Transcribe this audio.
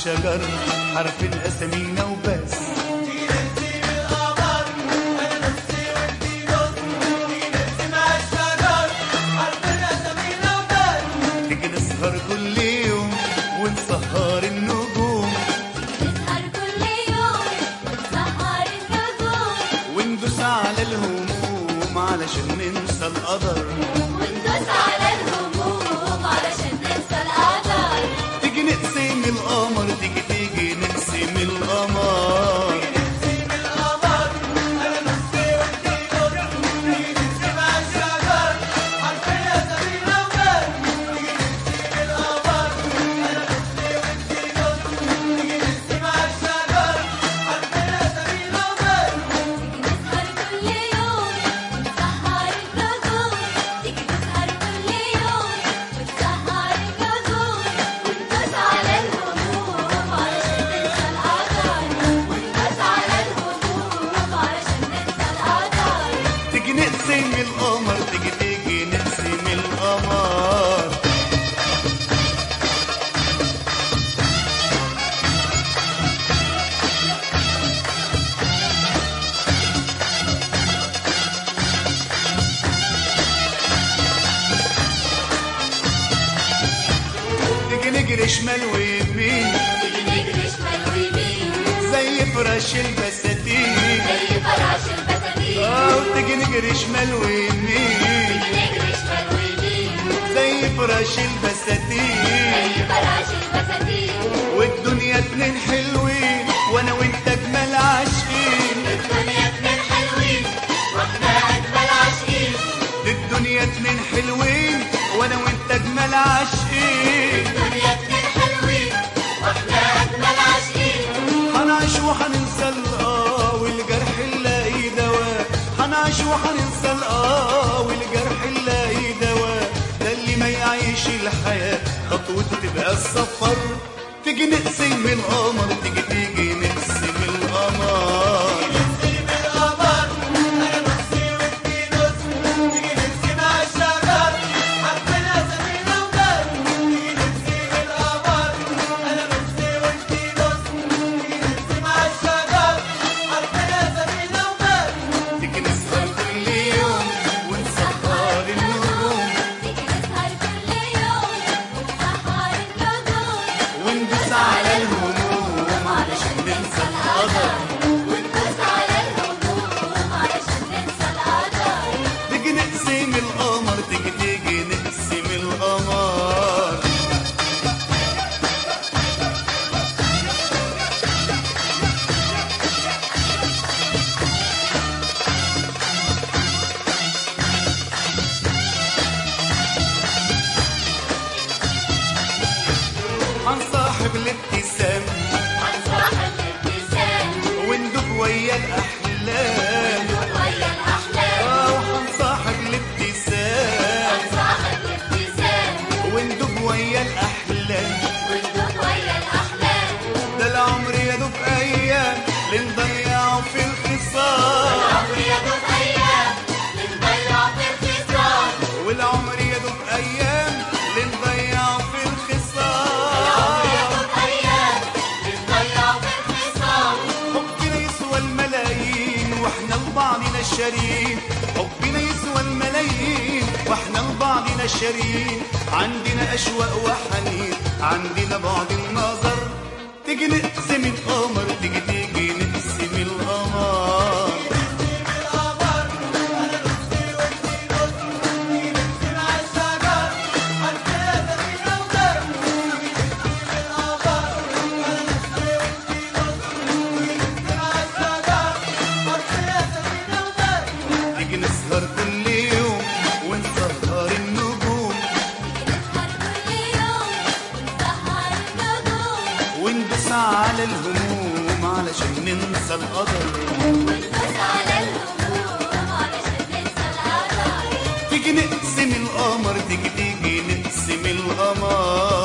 الشجر حرف اسامينا وبس تيجي نسهر كل يوم ونسهر النجوم نسهر كل يوم ونسهر النجوم وندوس على الهموم علشان ننسى القدر وندوس على الهموم علشان ننسى القدر تيجي نقسم القمر تيجي تيجي نقسم القمر نسهر كل يوم ونسهر النجوم تيجي نسهر كل يوم ونسهر النجوم وندوس على الهموم علشان ننسى القدر وندوس على الهموم علشان ننسى القدر تيجي نقسم القمر تيجي تيجي نقسم القمر تيجي نجري شمال ويمين تيجي نجري شمال ويمين زي فراش البساتين زي فراش البساتين اه وتيجي نجري شمال ويمين تيجي نجري شمال ويمين زي فراش البساتين زي فراش البساتين والدنيا اتنين حلوين وانا وانت اجمل عاشقين الدنيا اتنين حلوين واحنا اجمل عاشقين الدنيا اتنين حلوين وانا وانت اجمل عاشقين الدنيا اتنين حلوين واحنا اجمل عاشقين هنعيش وهننسى الاه والجرح نلاقي دواء هنعيش وهننسى الاه والجرح نلاقي دواء ده اللي ما يعيش الحياة خطوته تبقى السفر تيجي نقسم القمر تيجي تيجي نقسم القمر تيجي نسهر كل يوم ونسهر النجوم تيجي نسهر كل يوم ونسهر النجوم وندوس على الهموم علشان ننسى القدر وندوس على الهموم علشان ننسى القدر تيجي نقسم القمر تيجي تيجي نقسم القمر هنصاحب الابتسام هنصاحب الابتسام وندوب ويا الاحلام ويا الاحلام اه وهنصاحب الابتسام هنصاحب الابتسام وندوب ويا الاحلام وندوب ويا الاحلام ده العمر يا دوب ايام لنضيعه في الخصام العمر يا دوب ايام بنضيع في الخصام والعمر يا دوب ايام لنضيعه في العمر يا الخصام دوب ايام بنضيع في الخصام حبنا يسوى الملايين واحنا لبعضنا الشريك حبنا يسوى الملايين واحنا لبعضنا الشريك عندنا اشواق وحنين عندنا بعد النظر تيجي نقسم القمر تيجي تيجي نقسم القمر تيجي نسهر كل يوم ونسهر النجوم نسهر كل يوم ونسهر النجوم وندوس على الهموم علشان ننسى القدر وندوس على الهموم علشان ننسى القدر تيجي نقسم القمر تيجي تيجي نقسم القمر